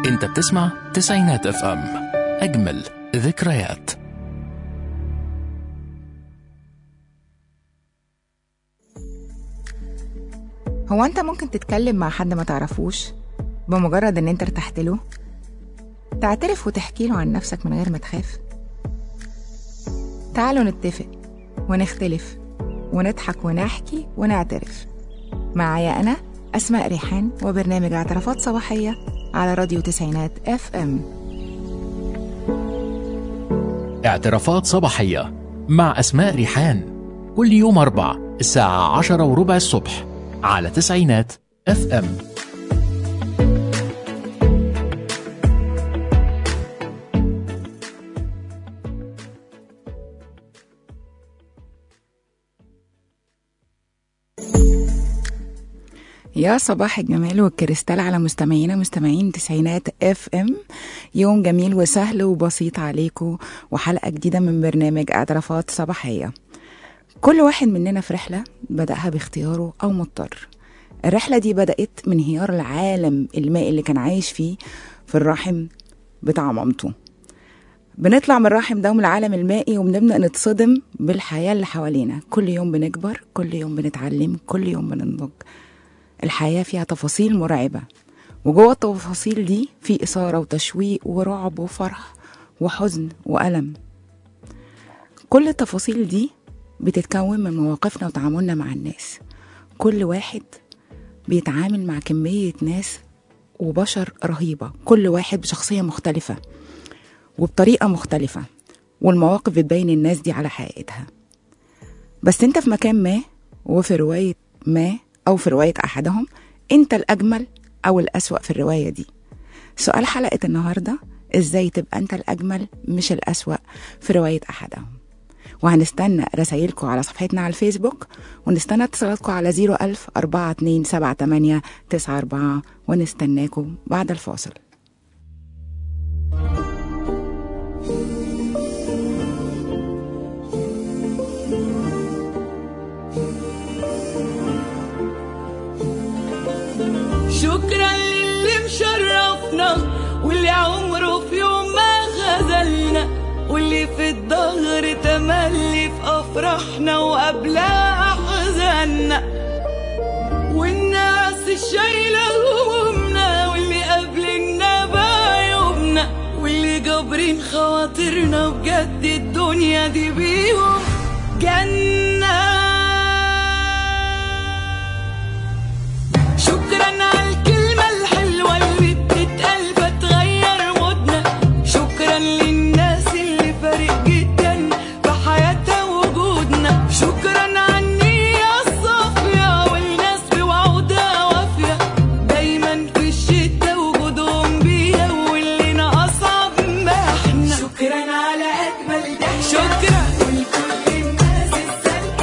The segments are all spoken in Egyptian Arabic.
انت بتسمع تسعينات اف ام اجمل ذكريات هو انت ممكن تتكلم مع حد ما تعرفوش بمجرد ان انت ارتحت له تعترف وتحكي له عن نفسك من غير ما تخاف تعالوا نتفق ونختلف ونضحك ونحكي ونعترف معايا انا اسماء ريحان وبرنامج اعترافات صباحيه على راديو تسعينات اف ام اعترافات صباحية مع أسماء ريحان كل يوم أربع الساعة عشرة وربع الصبح على تسعينات اف ام يا صباح الجمال والكريستال على مستمعينا مستمعين تسعينات اف ام يوم جميل وسهل وبسيط عليكم وحلقة جديدة من برنامج اعترافات صباحية كل واحد مننا في رحلة بدأها باختياره أو مضطر الرحلة دي بدأت من انهيار العالم المائي اللي كان عايش فيه في الرحم بتاع مامته بنطلع من الرحم ده ومن العالم المائي وبنبدأ نتصدم بالحياة اللي حوالينا كل يوم بنكبر كل يوم بنتعلم كل يوم بننضج الحياة فيها تفاصيل مرعبة وجوه التفاصيل دي في إثارة وتشويق ورعب وفرح وحزن وألم كل التفاصيل دي بتتكون من مواقفنا وتعاملنا مع الناس كل واحد بيتعامل مع كمية ناس وبشر رهيبة كل واحد بشخصية مختلفة وبطريقة مختلفة والمواقف بتبين الناس دي على حقيقتها بس انت في مكان ما وفي رواية ما أو في رواية أحدهم انت الأجمل أو الأسوأ في الرواية دي سؤال حلقة النهاردة ازاي تبقى انت الأجمل مش الأسوأ في رواية أحدهم وهنستنى رسايلكم على صفحتنا على الفيسبوك ونستنى اتصالاتكم على 01000 4278 94 ونستناكم بعد الفاصل شكرا للي مشرفنا واللي عمره في يوم ما خذلنا واللي في الظهر تملي في افراحنا وقبلها احزاننا والناس الشايله همومنا واللي قابلنا بعيوبنا واللي جابرين خواطرنا بجد الدنيا دي بيهم جنه شكرا على الكلمة الحلوة اللي بتتقال فتغير مودنا شكرا للناس اللي فارق جدا في حياتها وجودنا شكرا على النية الصافية والناس بوعودها وافية دايما في الشتا وجودهم بيها واللي أصعب ما احنا شكرا على أجمل ضحكة شكرا ولكل الناس السالكة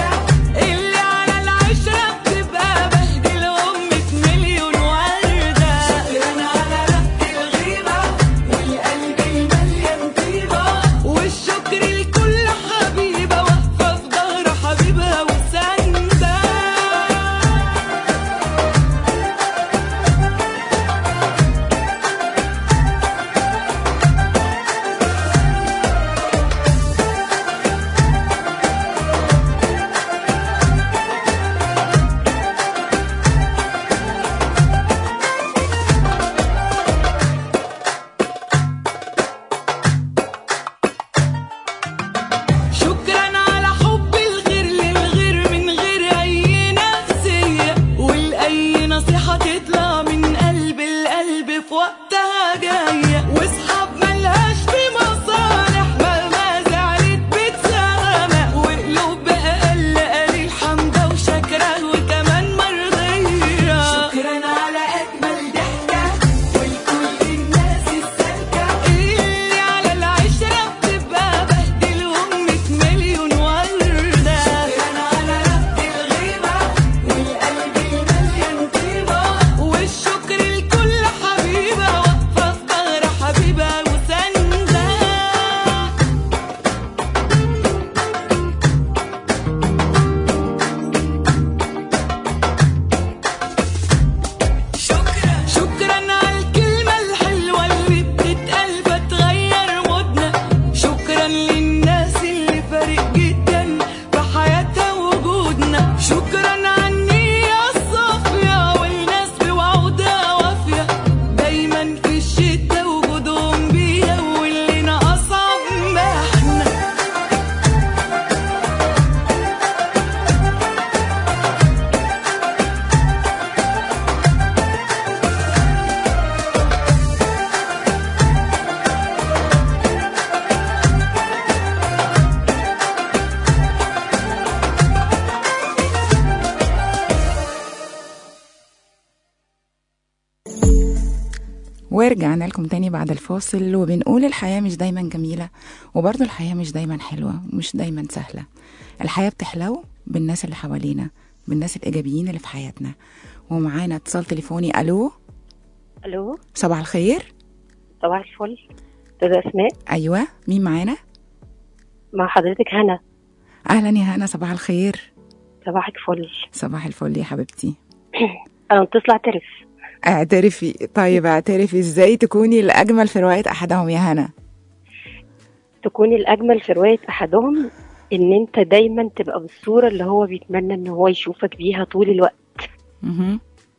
ورجعنا لكم تاني بعد الفاصل وبنقول الحياة مش دايما جميلة وبرضه الحياة مش دايما حلوة ومش دايما سهلة الحياة بتحلو بالناس اللي حوالينا بالناس الإيجابيين اللي في حياتنا ومعانا اتصال تليفوني ألو الو صباح الخير صباح الفل استاذة اسماء أيوة مين معانا مع حضرتك هنا أهلا يا هنا صباح الخير صباحك فل صباح الفل يا حبيبتي انا متصلة اعترف اعترفي طيب اعترفي ازاي تكوني الأجمل في رواية أحدهم يا هنا تكوني الاجمل في رواية احدهم ان انت دايما تبقى بالصورة اللي هو بيتمنى ان هو يشوفك بيها طول الوقت مهم.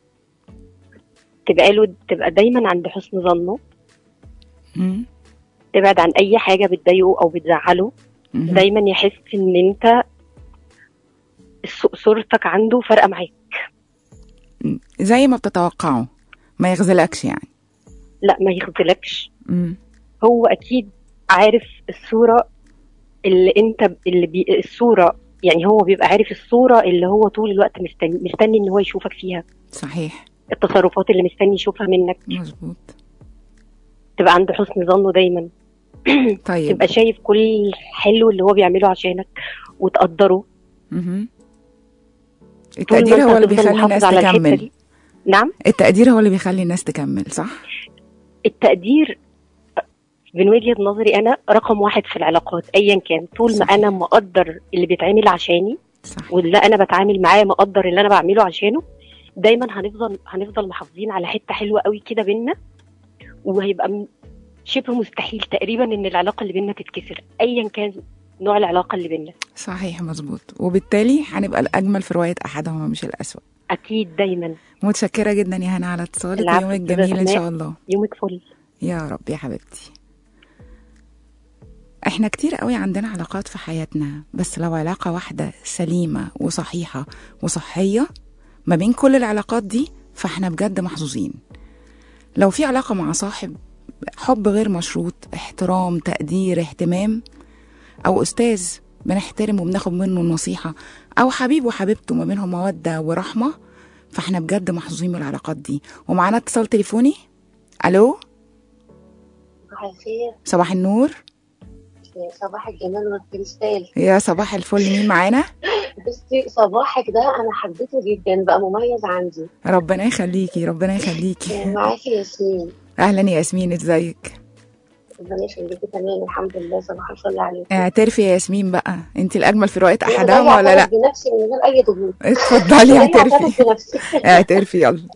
تبقى له تبقى دايما عند حسن ظنه مم. تبعد عن اي حاجة بتضايقه او بتزعله مهم. دايما يحس ان انت الص- صورتك عنده فارقة معاك زي ما بتتوقعوا ما يغزلكش يعني لا ما يخذلكش مم. هو اكيد عارف الصوره اللي انت اللي بي الصوره يعني هو بيبقى عارف الصوره اللي هو طول الوقت مستني مستني ان هو يشوفك فيها صحيح التصرفات اللي مستني يشوفها منك مظبوط تبقى عند حسن ظنه دايما طيب تبقى شايف كل حلو اللي هو بيعمله عشانك وتقدره مهم. طول ما التقدير انت هو اللي هتفضل بيخلي محافظ الناس على الحتة تكمل دي. نعم التقدير هو اللي بيخلي الناس تكمل صح التقدير من وجهة نظري أنا رقم واحد في العلاقات أيا كان طول ما صحيح. أنا مقدر اللي بيتعمل عشاني صح واللي انا بتعامل معاه مقدر اللي انا بعمله عشانه دايما هنفضل هنفضل محافظين على حته حلوه قوي كده بينا وهيبقى م- شبه مستحيل تقريبا ان العلاقه اللي بينا تتكسر ايا كان نوع العلاقه اللي بينا صحيح مظبوط وبالتالي هنبقى الأجمل في رواية أحدهما مش الأسوأ اكيد دايما متشكرة جدا يا هنا على اتصالك العفو، ويومك أستاذة جميل إن أسماء. شاء الله يومك فل يا رب يا حبيبتي احنا كتير قوي عندنا علاقات في حياتنا بس لو علاقة واحدة سليمة وصحيحة وصحية ما بين كل العلاقات دي فاحنا بجد محظوظين لو في علاقة مع صاحب حب غير مشروط احترام تقدير اهتمام او استاذ بنحترم وبناخد منه النصيحة او حبيب وحبيبته ما بينهم مودة ورحمة فاحنا بجد محظوظين بالعلاقات دي ومعانا اتصال تليفوني الو صباح الخير صباح النور صباح الجمال والكريستال يا صباح الفل مين معانا بصي صباحك ده انا حبيته جدا بقى مميز عندي ربنا يخليكي ربنا يخليكي معاكي ياسمين اهلا يا ياسمين ازيك ربنا يخليكي تمام الحمد لله صباح الفل عليكم اعترفي يا ياسمين بقى انت الاجمل في رؤيه أنا احدهم جاية ولا لا أعترف بنفسي من غير اي ضغوط اتفضلي جاية اعترفي اعترف بنفسي اعترفي يلا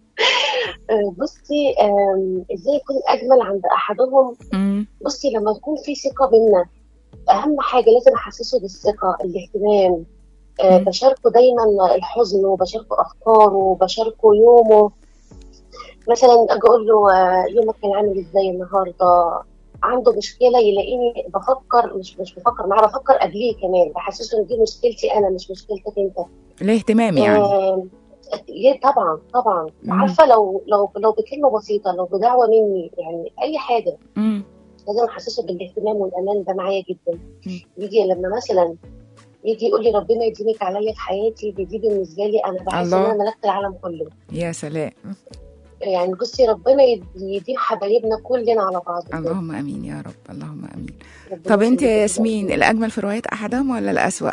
آه، بصي آم، ازاي يكون اجمل عند احدهم مم. بصي لما يكون في ثقه بينا اهم حاجه لازم احسسه بالثقه الاهتمام آه، مم. بشاركه دايما الحزن وبشاركه افكاره وبشاركه يومه مثلا اجي اقول له آه، يومك كان عامل ازاي النهارده عنده مشكله يلاقيني بفكر مش مش بفكر معاه بفكر قبليه كمان بحسسه ان دي مشكلتي انا مش مشكلتك انت الاهتمام يعني آه، ليه طبعا طبعا مم. عارفه لو لو لو بكلمه بسيطه لو بدعوه مني يعني اي حاجه مم. لازم احسسه بالاهتمام والامان ده معايا جدا مم. يجي لما مثلا يجي يقول لي ربنا يديمك عليا في حياتي دي, دي بالنسبه لي انا بحس ان الله. انا ملكت العالم كله يا سلام يعني بصي ربنا يد- يديم حبايبنا كلنا على بعض كده. اللهم امين يا رب اللهم امين ربنا طب انت يا يخليكي. ياسمين الاجمل في رؤيه احدهم ولا الاسوأ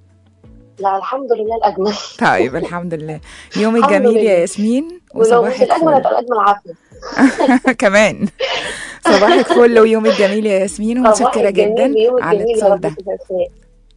لا الحمد لله الاجمل طيب الحمد لله يومك الحمد جميل يا لله. ياسمين ولو مش وصباحك الاجمل فل يبقى الاجمل عافيه كمان صباحك فل ويومك جميل يا ياسمين صباحك ومتشكره جميل جدا ويومك على جميل يا الاتصال رب ده تبقى أسماء.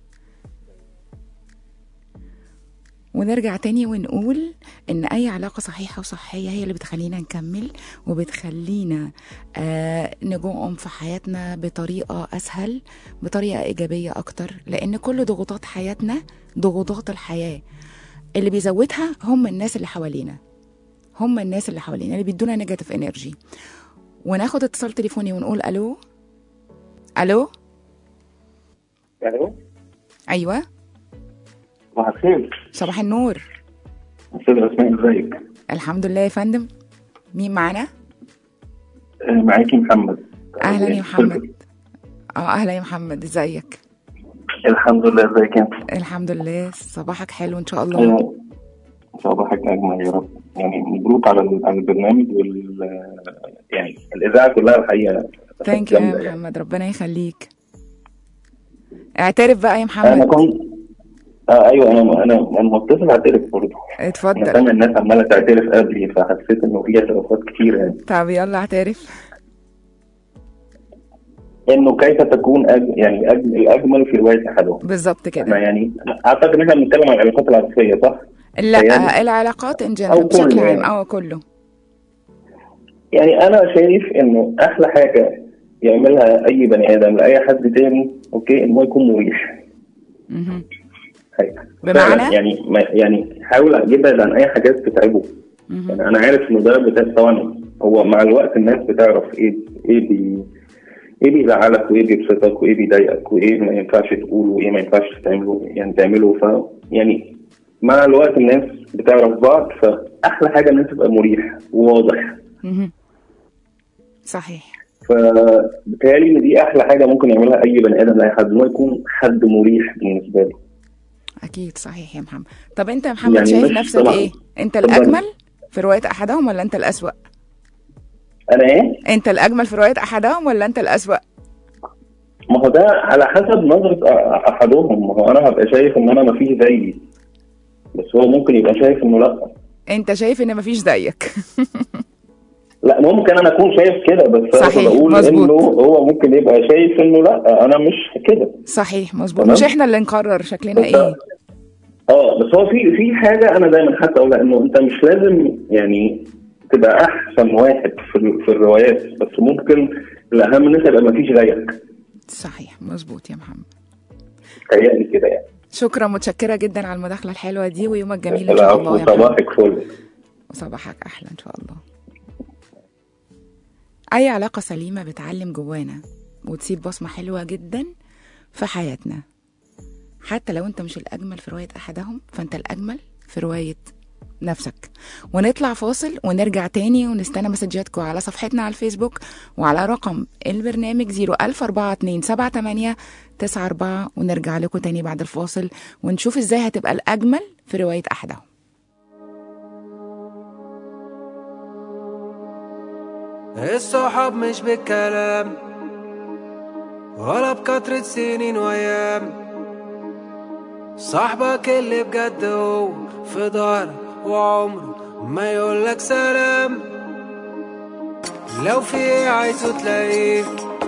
ونرجع تاني ونقول ان اي علاقة صحيحة وصحية هي اللي بتخلينا نكمل وبتخلينا آه نجوم في حياتنا بطريقة اسهل بطريقة ايجابية اكتر لان كل ضغوطات حياتنا ضغوطات الحياة اللي بيزودها هم الناس اللي حوالينا هم الناس اللي حوالينا اللي بيدونا نيجاتيف انرجي وناخد اتصال تليفوني ونقول الو الو الو ايوه صباح الخير صباح النور استاذ اسماء ازيك الحمد لله يا فندم مين معانا آه، معاكي محمد اهلا يا محمد اه اهلا يا محمد ازيك الحمد لله ازيك انت الحمد لله صباحك حلو ان شاء الله آه، صباحك اجمل يا رب يعني مبروك على ال- على البرنامج وال يعني الاذاعه كلها الحقيقه ثانك يو يا جامدة يعني. محمد ربنا يخليك اعترف بقى يا انا محمد كنت آه ايوه انا انا انا متصل اعترف برضه انا اتفضل سامع الناس عماله تعترف قبلي فحسيت انه في اعترافات كتير يعني طب يلا اعترف انه كيف تكون أج... يعني أج... الاجمل في روايه احدهم بالظبط احنا كده يعني اعتقد ان احنا بنتكلم عن العلاقات العاطفيه صح؟ لا تخيل. العلاقات ان أو جنرال بشكل كله عام يعني. اه كله يعني انا شايف انه احلى حاجه يعملها اي بني ادم لاي حد تاني اوكي ان هو يكون مريح مهم. حقيقة. بمعنى؟ فعلا يعني ما يعني حاول يبعد عن اي حاجات بتتعبه مهم. يعني انا عارف انه ده بتا- طبعا هو مع الوقت الناس بتعرف ايه ايه بي ايه بيزعلك وايه بيبسطك وايه بيضايقك وايه ما ينفعش تقوله وايه ما ينفعش تعمله يعني تعمله ف يعني مع الوقت الناس بتعرف بعض فاحلى حاجه ان انت تبقى مريح وواضح مهم. صحيح فبالتالي ان دي احلى حاجه ممكن يعملها اي بني ادم لاي حد ان هو يكون حد مريح بالنسبه له اكيد صحيح يا محمد طب انت يا محمد يعني شايف مش نفسك طبعاً. ايه انت اتفضل. الاجمل في روايه احدهم ولا انت الاسوأ انا ايه؟ انت الاجمل في روايه احدهم ولا انت الاسوأ ما هو ده على حسب نظره أ- احدهم ما هو انا هبقى شايف ان انا ما فيش زيي بس هو ممكن يبقى شايف انه لا انت شايف ان مفيش زيك لا ممكن انا اكون شايف كده بس صحيح، انا بقول مظبوط. انه هو ممكن يبقى شايف انه لا انا مش كده صحيح مظبوط تمام. مش احنا اللي نقرر شكلنا بس- ايه اه بس هو في في حاجه انا دايما حتى اقولها انه انت مش لازم يعني تبقى احسن واحد في ال- في الروايات بس ممكن الاهم ان انت يبقى ما فيش زيك صحيح مظبوط يا محمد تهيألي كده يعني شكرا متشكره جدا على المداخله الحلوه دي ويومك جميل ان شاء العفو الله يا محمد صباحك فل وصباحك احلى ان شاء الله اي علاقه سليمه بتعلم جوانا وتسيب بصمه حلوه جدا في حياتنا حتى لو انت مش الاجمل في روايه احدهم فانت الاجمل في روايه نفسك ونطلع فاصل ونرجع تاني ونستنى مسجاتكم على صفحتنا على الفيسبوك وعلى رقم البرنامج 01427 ونرجع لكم تاني بعد الفاصل ونشوف ازاي هتبقى الأجمل في رواية أحدهم الصحاب مش بالكلام ولا بكترة سنين وأيام صاحبك اللي بجد هو في ظهرك وعمره ما يقولك سلام لو في ايه عايزه تلاقيه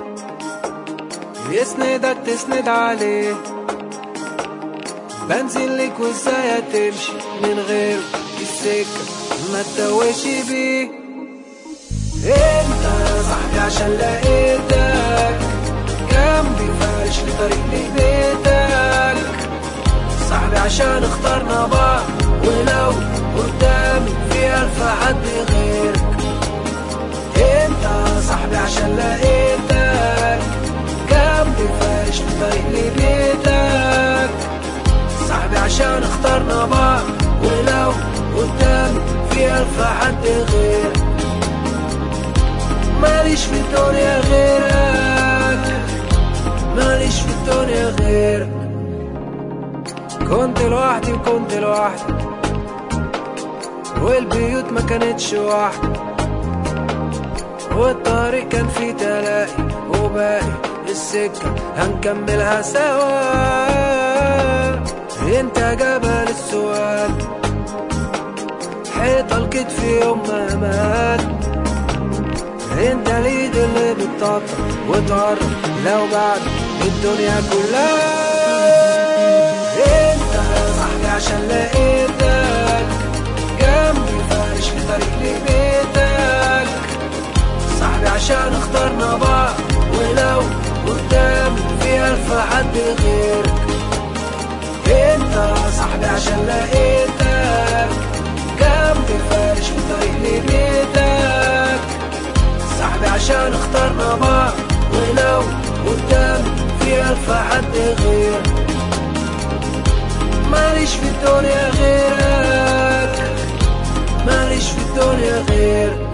يسندك تسند عليه بنزل لك وازاي هتمشي من غيره السكة ما تتوهش بيه انت صاحبي عشان لقيتك جنبي فارش لطريق لبيتك صاحبي عشان اخترنا بعض ولو قدامي في ألف حد غيرك انت صاحبي عشان لقيتك جنبي فارش لطريق لبيتك صاحبي عشان اخترنا بعض ولو قدامي في ألف حد غيرك ماليش في الدنيا غيرك ماليش في الدنيا غيرك كنت لوحدي وكنت لوحدي والبيوت ما كانتش واحدة والطريق كان فيه تلاقي وباقي السكة هنكملها سوا انت جبل السؤال حيطة الكتف يوم ما مات انت اليد اللي بتطاطا وتعرف لو بعد الدنيا كلها انت صاحبي عشان لقيتك جنبي فارش في طريق لبيتك صاحبي عشان اخترنا بعض ولو قدامي في ألف حد غيرك انت صاحبي عشان لقيتك جنبي فارش في طريق لبيتك صاحبي عشان اخترنا بعض ولو قدامي في ألف حد غيرك ماليش في الدنيا غيرك ماليش في الدنيا غيرك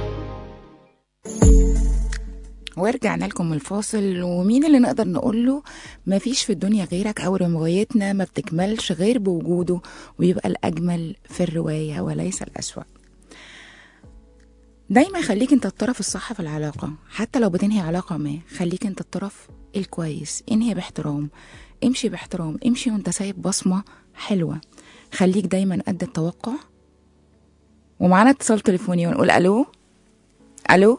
ورجعنا لكم من الفاصل ومين اللي نقدر نقول له ما فيش في الدنيا غيرك او روايتنا ما بتكملش غير بوجوده ويبقى الاجمل في الروايه وليس الاسوأ دايما خليك انت الطرف الصح في العلاقة حتى لو بتنهي علاقة ما خليك انت الطرف الكويس انهي باحترام امشي باحترام امشي وانت سايب بصمة حلوة خليك دايما قد التوقع ومعانا اتصال تليفوني ونقول الو الو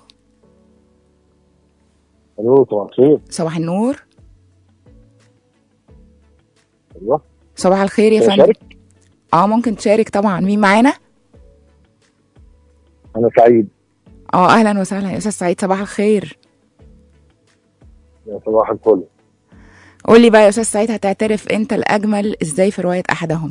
الو صباح الخير صباح النور ايوه صباح الخير يا فندم أشارك؟ اه ممكن تشارك طبعا مين معانا انا سعيد اه اهلا وسهلا يا استاذ سعيد صباح الخير يا صباح الفل قول لي بقى يا استاذ سعيد هتعترف انت الاجمل ازاي في روايه احدهم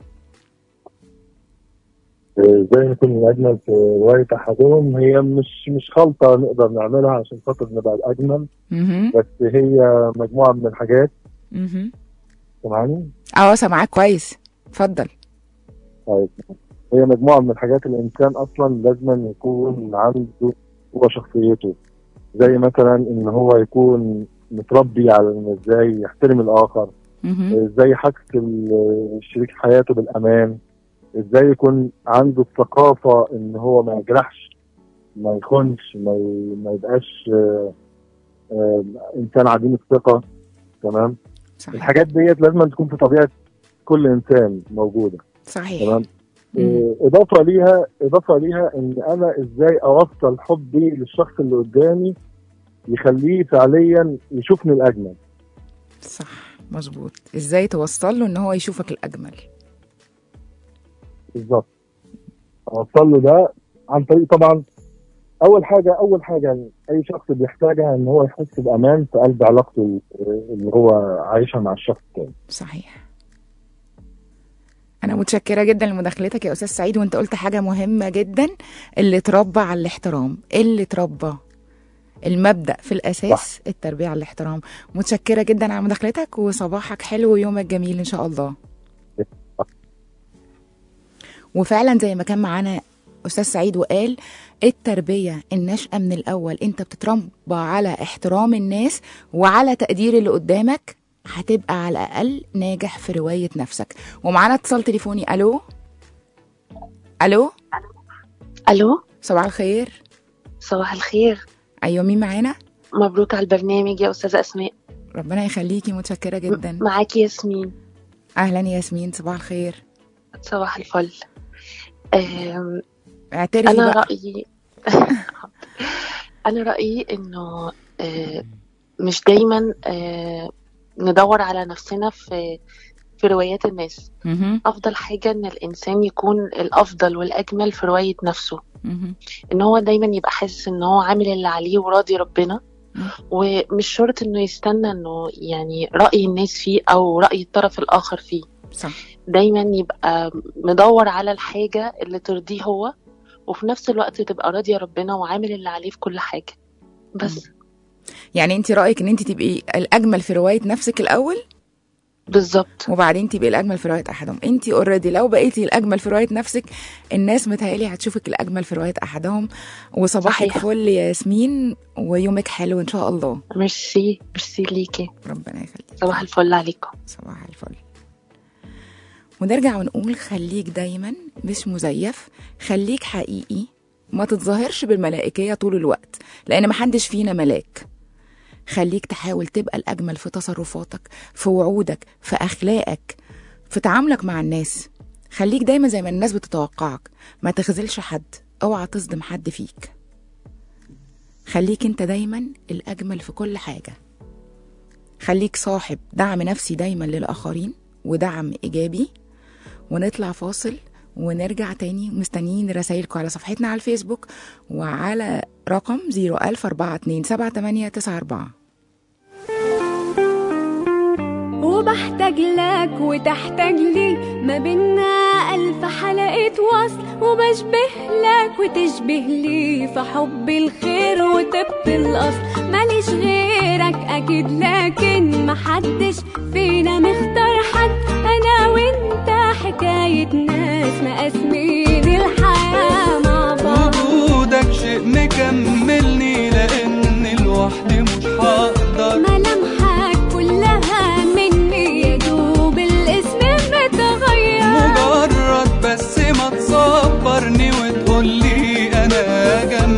ازاي نكون الاجمل في روايه احدهم هي مش مش خلطه نقدر نعملها عشان خاطر نبقى الاجمل اها بس هي مجموعه من الحاجات اها سامعني اه سامعاك كويس اتفضل طيب هي مجموعه من الحاجات الانسان اصلا لازم يكون عنده هو شخصيته زي مثلا ان هو يكون متربي على ان ازاي يحترم الاخر اها ازاي يحسس ال- شريك حياته بالامان ازاي يكون عنده الثقافه ان هو ما يجرحش ما يخونش ما, ي... ما يبقاش آه، آه، انسان عديم الثقه تمام صحيح الحاجات ديت لازم تكون في طبيعه كل انسان موجوده صحيح تمام مم. آه، اضافه ليها اضافه ليها ان انا ازاي اوصل حبي للشخص اللي قدامي يخليه فعليا يشوفني الاجمل صح مظبوط ازاي توصل له ان هو يشوفك الاجمل بالظبط اوصل له ده عن طريق طبعا اول حاجه اول حاجه اي شخص بيحتاجها ان هو يحس بامان في قلب علاقته اللي هو عايشها مع الشخص التاني صحيح انا متشكره جدا لمداخلتك يا استاذ سعيد وانت قلت حاجه مهمه جدا اللي اتربى على الاحترام اللي اتربى المبدا في الاساس صح. التربيه على الاحترام متشكره جدا على مداخلتك وصباحك حلو ويومك جميل ان شاء الله وفعلا زي ما كان معانا استاذ سعيد وقال التربيه النشأة من الاول انت بتتربى على احترام الناس وعلى تقدير اللي قدامك هتبقى على الاقل ناجح في روايه نفسك ومعانا اتصال تليفوني الو الو الو صباح الخير صباح الخير ايوه مين معانا مبروك على البرنامج يا استاذه اسماء ربنا يخليكي متشكره جدا معاكي ياسمين اهلا ياسمين صباح الخير صباح الفل أم، اعترفي انا بقى رايي انا رايي انه آه، مش دايما آه، ندور على نفسنا في في روايات الناس مهم. افضل حاجه ان الانسان يكون الافضل والاجمل في روايه نفسه مهم. ان هو دايما يبقى حاسس ان هو عامل اللي عليه وراضي ربنا مم. ومش شرط انه يستنى انه يعني رأي الناس فيه او رأي الطرف الاخر فيه صح دايما يبقى مدور على الحاجة اللي ترضيه هو وفي نفس الوقت تبقى راضية ربنا وعامل اللي عليه في كل حاجة بس يعني انت رايك ان انت تبقي الاجمل في روايه نفسك الاول بالظبط وبعدين تبقي الاجمل في روايه احدهم انت اوريدي لو بقيتي الاجمل في روايه نفسك الناس متهيألي هتشوفك الاجمل في روايه احدهم وصباحك صحيح. فل يا ياسمين ويومك حلو ان شاء الله ميرسي ميرسي ليكي ربنا يخليك صباح الفل عليكم صباح الفل ونرجع ونقول خليك دايما مش مزيف خليك حقيقي ما تتظاهرش بالملائكية طول الوقت لأن محدش فينا ملاك خليك تحاول تبقى الأجمل في تصرفاتك في وعودك في أخلاقك في تعاملك مع الناس خليك دايما زي ما الناس بتتوقعك ما تخذلش حد اوعى تصدم حد فيك خليك انت دايما الأجمل في كل حاجة خليك صاحب دعم نفسي دايما للآخرين ودعم إيجابي ونطلع فاصل ونرجع تاني مستنيين رسايلكم على صفحتنا على الفيسبوك وعلى رقم 004278894 وبحتاج لك وتحتاج لي ما بينا ألف حلقة وصل وبشبه لك وتشبه لي في حب الخير وطب الأصل ماليش غيرك أكيد لكن محدش فينا مختار حد أنا وأنت حكاية ناس مقاسمين الحياة مع بعض وجودك شيء مكملني لان لوحدي مش هقدر ملامحك كلها مني يا دوب الاسم متغير مجرد بس ما تصبرني وتقولي انا جنبك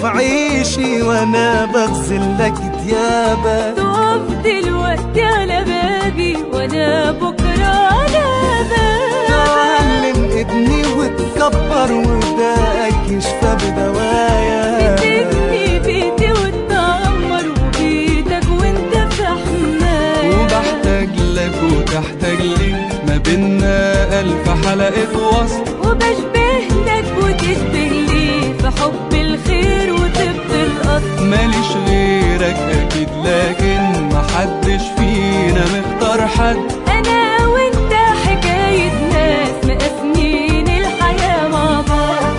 في عيشي وانا بغزل لك ديابة تقف دلوقتي على بابي وانا بكره على بابك تعلم ابني وتكبر وباقي يشفى بدوايا تبني بيتي وتدمر وبيتك وانت في حماية وبحتاج لك وتحتاج لي ما بينا ألف حلقة وصل وبشبه لك وتشبه لي في حب الخير وطب الأصل ماليش غيرك أكيد لكن محدش فينا مختار حد أنا وأنت حكاية ناس مقسمين الحياة مع بعض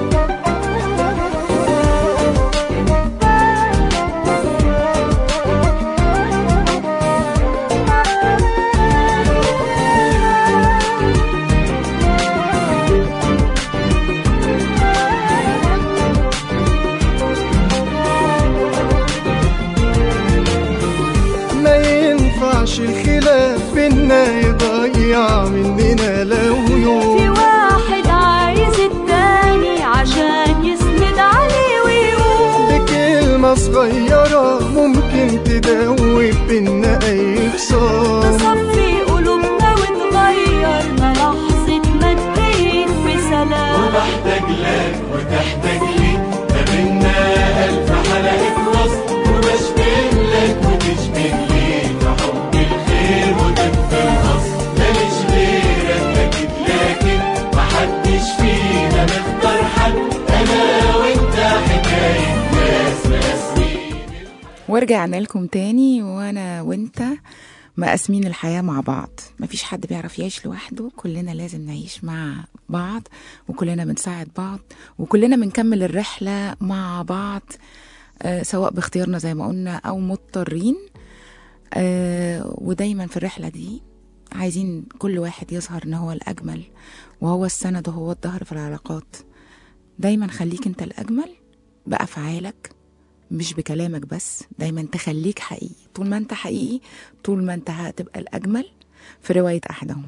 ما ينفعش الخلاف بينا يضيع مننا لو في يوم واحد عايز التاني عشان يسند عليه ويقول بكلمة صغيرة ممكن تدوب بينا أي خصام تصفي قلوبنا وتغيرنا لحظة ما تبين بسلام وبحتاج لك وتحتاج لي ما بينا ألف حلقة وصل وبشبه لك وتشبه لي في حب الخير وطب الأصل ماليش غيرك أكيد لكن محدش فينا مختار حد أنا وأنت حكاية ناس مقسمين ورجعنا لكم تاني وانا وانت مقاسمين الحياة مع بعض مفيش حد بيعرف يعيش لوحده كلنا لازم نعيش مع بعض وكلنا بنساعد بعض وكلنا بنكمل الرحلة مع بعض آه سواء باختيارنا زي ما قلنا أو مضطرين آه ودايما في الرحلة دي عايزين كل واحد يظهر ان هو الأجمل وهو السند وهو الظهر في العلاقات دايما خليك انت الأجمل بأفعالك مش بكلامك بس دايما تخليك حقيقي طول ما انت حقيقي طول ما انت هتبقى الأجمل في رواية أحدهم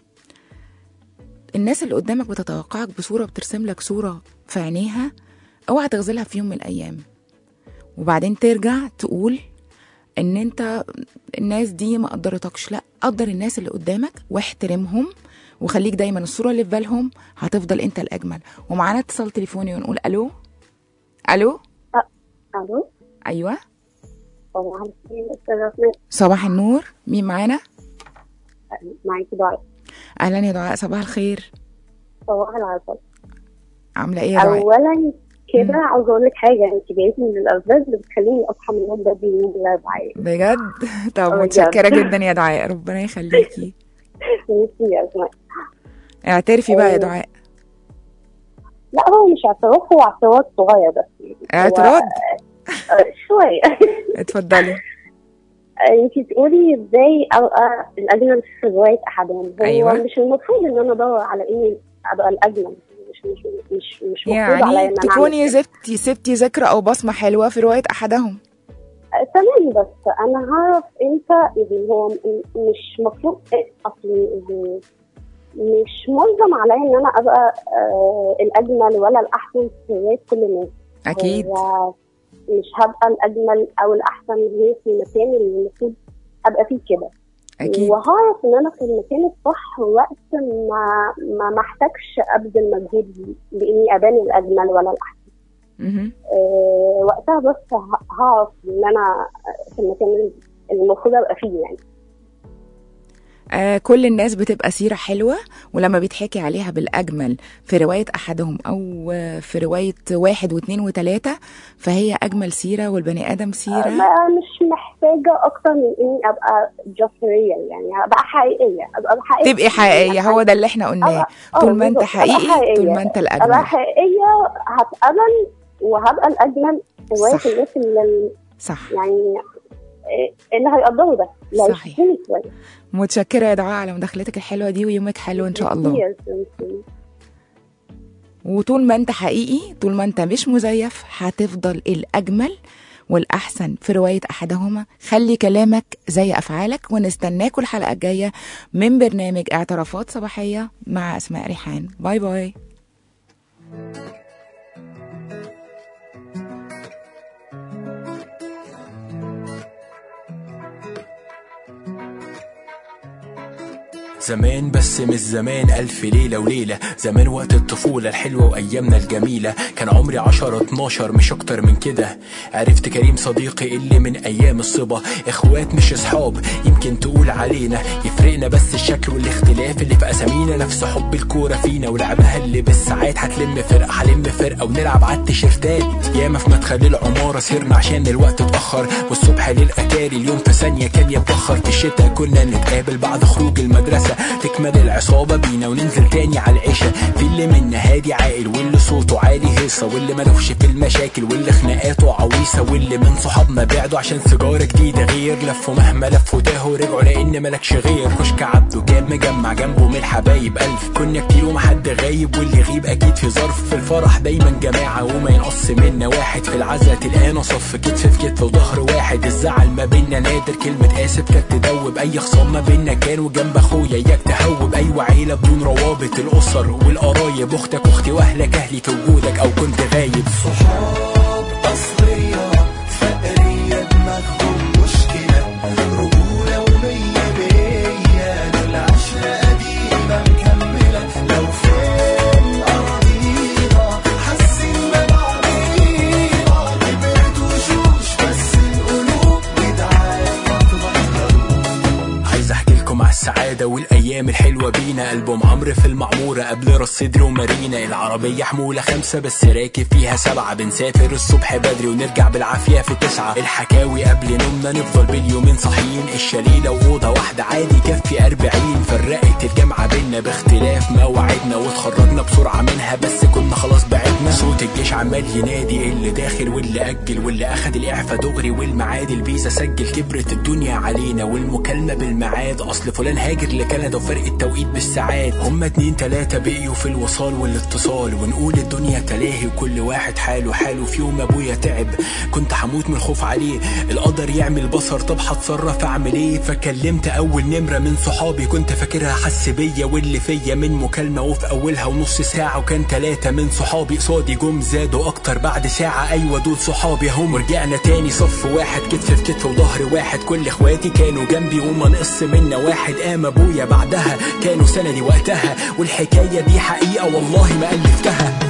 الناس اللي قدامك بتتوقعك بصورة بترسم لك صورة في عينيها اوعى تغزلها في يوم من الأيام وبعدين ترجع تقول ان انت الناس دي ما قدرتكش لا قدر الناس اللي قدامك واحترمهم وخليك دايما الصورة اللي في بالهم هتفضل انت الأجمل ومعانا اتصال تليفوني ونقول ألو ألو الو أيوه صباح الخير استاذ اسماء صباح النور مين معانا معاكي دعاء اهلا يا دعاء صباح الخير صباح العسل عامله ايه يا دعاء اولا كده عاوزه اقول لك حاجه انت جايتي من الاسباب اللي بتخليني اصحى من النوم بدري يوم الاربعاء بجد طب بجد. متشكره جدا يا دعاء ربنا يخليكي ميرسي يا اسماء اعترفي بقى يا أيوة. دعاء لا هو مش اعتراف هو اعتراض صغير بس هو- اعتراض آه، شويه اتفضلي انت تقولي ازاي ابقى الاجمل في روايه احدهم هو أيوة. مش المفروض ان انا ادور على اني ابقى الاجمل مش مش مش مش مفروض عليا يعني ان انا تكوني أعمل كده. سبتي سبتي ذكرى او بصمه حلوه في روايه احدهم آه، تمام بس انا هعرف امتى ان هو م- مش مفروض إيه، اصلي إن مش ملزم عليا ان انا ابقى آه الاجمل ولا الاحسن في روايه كل الناس اكيد هو مش هبقى الاجمل او الاحسن غير في المكان اللي المفروض ابقى فيه كده اكيد وهعرف ان انا في المكان الصح وقت ما ما محتاجش ابذل مجهود لاني ابان الاجمل ولا الاحسن مهم. أه وقتها بس ه- هعرف ان انا في المكان اللي المفروض ابقى فيه يعني آه كل الناس بتبقى سيرة حلوة ولما بيتحكي عليها بالأجمل في رواية أحدهم أو آه، في رواية واحد واثنين وثلاثة فهي أجمل سيرة والبني آدم سيرة ما مش محتاجه اكتر من اني ابقى just real يعني ابقى حقيقيه ابقى حقيقيه تبقي حقيقية هو ده اللي احنا قلناه آه، طول ما انت بالظبط. أبقى حقيقي طول ما حقيقية. انت ابقى الأجمل حقيقيه هتقبل وهبقى الاجمل في روايه صح. الناس اللي صح يعني إيه، اللي هيقدروا ده اللي صحيح. هيشوفوني كويس متشكرة يا دعاء على مداخلتك الحلوة دي ويومك حلو إن شاء الله Yes, yes, yes. وطول ما انت حقيقي طول ما انت مش مزيف هتفضل الأجمل والأحسن في رواية أحدهما خلي كلامك زي أفعالك ونستناكوا الحلقة الجاية من برنامج اعترافات صباحية مع أسماء ريحان باي باي زمان بس مش زمان ألف ليلة وليلة زمان وقت الطفولة الحلوة وأيامنا الجميلة كان عمري عشرة اتناشر مش أكتر من كده عرفت كريم صديقي اللي من أيام الصبا إخوات مش أصحاب يمكن تقول علينا يفرقنا بس الشكل والاختلاف اللي في أسامينا نفس حب الكورة فينا ولعبها اللي بالساعات هتلم فرقة هلم فرقة ونلعب على التيشيرتات ياما في مدخل العمارة سهرنا عشان الوقت اتأخر والصبح للأتاري اليوم في ثانية كان يتبخر في الشتا كنا نتقابل بعد خروج المدرسة تكمل العصابة بينا وننزل تاني على العشاء في اللي منا هادي عاقل واللي صوته عالي هيصة واللي ملوش في المشاكل واللي خناقاته عويصة واللي من صحابنا بعدوا عشان سيجارة جديدة غير لفوا مهما لفوا تاهوا رجعوا لأن ملكش غير كشك عبده كان مجمع جنبه من الحبايب ألف كنا كتير ومحد غايب واللي يغيب أكيد في ظرف في الفرح دايما جماعة وما ينقص منا واحد في العزا تلقانا صف كتف في كتف وظهر واحد الزعل ما بينا نادر كلمة آسف كانت تدوب أي خصام ما بينا كان وجنب أخويا إياك تهوب أيوة عيلة بدون روابط الأسر والقرايب أختك أختي وأهلك أهلي في وجودك أو كنت غايب صحاب أصلية فقرية دماغهم مشكلة رجولة ومية مية دول عشرة قديمة مكملة لو فين أراضينا حاسين ببعضينا كبرت وشوش بس القلوب جدعان عايز احكي لكم على السعاده والايام الحلوه بينا البوم عمرو في المعموره قبل راس صدري ومارينا العربيه حموله خمسه بس راكب فيها سبعه بنسافر الصبح بدري ونرجع بالعافيه في تسعه الحكاوي قبل نومنا نفضل باليومين صاحيين الشليله واوضه واحده عادي يكفي أربعين فرقت الجامعه بينا باختلاف مواعيدنا واتخرجنا بسرعه منها بس كنا خلاص بعدنا صوت الجيش عمال ينادي اللي داخل واللي اجل واللي اخد الاعفاء دغري والمعاد الفيزا سجل كبرت الدنيا علينا والمكالمه بالميعاد اصل فلان هاجر لكندا وفرق التوقيت بالساعات هما اتنين تلاته بقيوا في الوصال والاتصال ونقول الدنيا تلاهي وكل واحد حاله حاله في يوم ابويا تعب كنت هموت من الخوف عليه القدر يعمل بصر طب هتصرف اعمل ايه فكلمت اول نمره من صحابي كنت فاكرها حس بيا واللي فيا من مكالمه وفي اولها ونص ساعه وكان تلاته من صحابي قصادي جم زادوا اكتر بعد ساعه ايوه دول صحابي هم رجعنا تاني صف واحد كتف في كتف وظهر واحد كل اخواتي كانوا جنبي وما نقص منا واحد قام ابويا بعدها كانوا سندي وقتها والحكايه دي حقيقه والله ما الفتها